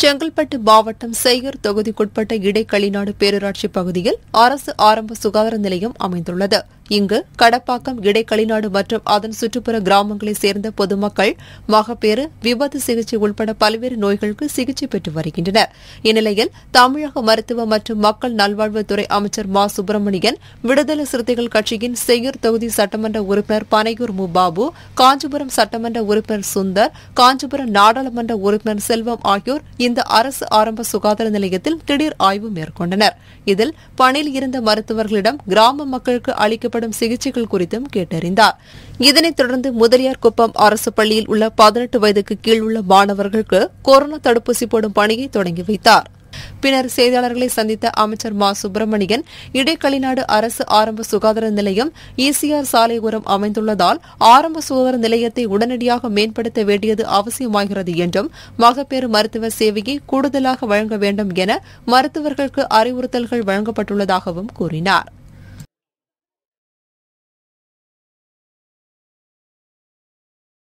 செங்கல்பட்டு மாவட்டம் செய்யூர் தொகுதிக்குட்பட்ட இடைக்களிநாடு பேரூராட்சி பகுதியில் அரசு ஆரம்ப சுகாதார நிலையம் அமைந்துள்ளது இங்கு கடப்பாக்கம் இடைக்களிநாடு மற்றும் அதன் சுற்றுப்புற கிராமங்களைச் சேர்ந்த பொதுமக்கள் மகப்பேறு விபத்து சிகிச்சை உட்பட பல்வேறு நோய்களுக்கு சிகிச்சை பெற்று வருகின்றனர் இந்நிலையில் தமிழக மருத்துவ மற்றும் மக்கள் நல்வாழ்வுத்துறை அமைச்சர் மா சுப்பிரமணியன் விடுதலை சிறுத்தைகள் கட்சியின் செய்யூர் தொகுதி சட்டமன்ற உறுப்பினர் பனையூர் மு பாபு காஞ்சிபுரம் சட்டமன்ற உறுப்பினர் சுந்தர் காஞ்சிபுரம் நாடாளுமன்ற உறுப்பினர் செல்வம் ஆகியோர் இந்த அரசு ஆரம்ப சுகாதார நிலையத்தில் திடீர் ஆய்வு மேற்கொண்டனர் இதில் பணியில் இருந்த மருத்துவர்களிடம் கிராம மக்களுக்கு அளிக்கப்படும் சிகிச்சைகள் குறித்தும் கேட்டறிந்தார் இதனைத் தொடர்ந்து முதலியார் குப்பம் அரசு பள்ளியில் உள்ள பதினெட்டு வயதுக்கு கீழ் உள்ள மாணவர்களுக்கு கொரோனா தடுப்பூசி போடும் பணியை தொடங்கி வைத்தார் பின்னர் செய்தியாளர்களை சந்தித்த அமைச்சர் மா சுப்பிரமணியன் இடைக்களிநாடு அரசு ஆரம்ப சுகாதார நிலையம் ஈசிஆர் சாலை ஓரம் அமைந்துள்ளதால் ஆரம்ப சுகாதார நிலையத்தை உடனடியாக மேம்படுத்த வேண்டியது அவசியமாகிறது என்றும் மகப்பேறு மருத்துவ சேவையை கூடுதலாக வழங்க வேண்டும் என மருத்துவர்களுக்கு அறிவுறுத்தல்கள் வழங்கப்பட்டுள்ளதாகவும் கூறினார்